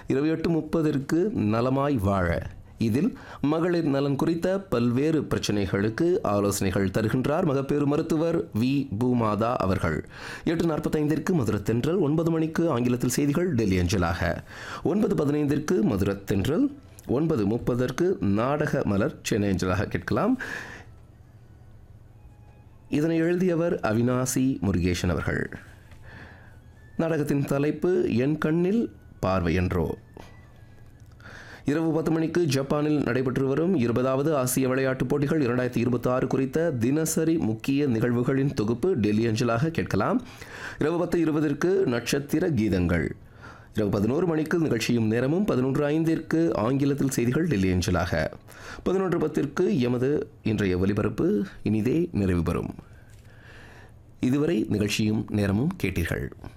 இரவு எட்டு முப்பதற்கு நலமாய் வாழ இதில் மகளிர் நலன் குறித்த பல்வேறு பிரச்சனைகளுக்கு ஆலோசனைகள் தருகின்றார் மகப்பேறு மருத்துவர் வி பூமாதா அவர்கள் எட்டு நாற்பத்தைந்திற்கு மதுரத்தென்றல் ஒன்பது மணிக்கு ஆங்கிலத்தில் செய்திகள் டெல்லி அஞ்சலாக ஒன்பது பதினைந்திற்கு மதுரத்தென்றல் ஒன்பது முப்பதற்கு நாடக மலர் சென்னை அஞ்சலாக கேட்கலாம் இதனை எழுதியவர் அவினாசி முருகேசன் அவர்கள் நாடகத்தின் தலைப்பு என் கண்ணில் பார்வை என்றோ இரவு பத்து மணிக்கு ஜப்பானில் நடைபெற்று வரும் இருபதாவது ஆசிய விளையாட்டுப் போட்டிகள் இரண்டாயிரத்தி இருபத்தி ஆறு குறித்த தினசரி முக்கிய நிகழ்வுகளின் தொகுப்பு டெல்லி அஞ்சலாக கேட்கலாம் இரவு பத்து இருபதற்கு நட்சத்திர கீதங்கள் இரவு பதினோரு மணிக்கு நிகழ்ச்சியும் நேரமும் பதினொன்று ஐந்திற்கு ஆங்கிலத்தில் செய்திகள் டெல்லி அஞ்சலாக பதினொன்று பத்திற்கு எமது இன்றைய ஒலிபரப்பு இனிதே நிறைவு பெறும் இதுவரை நிகழ்ச்சியும் நேரமும் கேட்டீர்கள்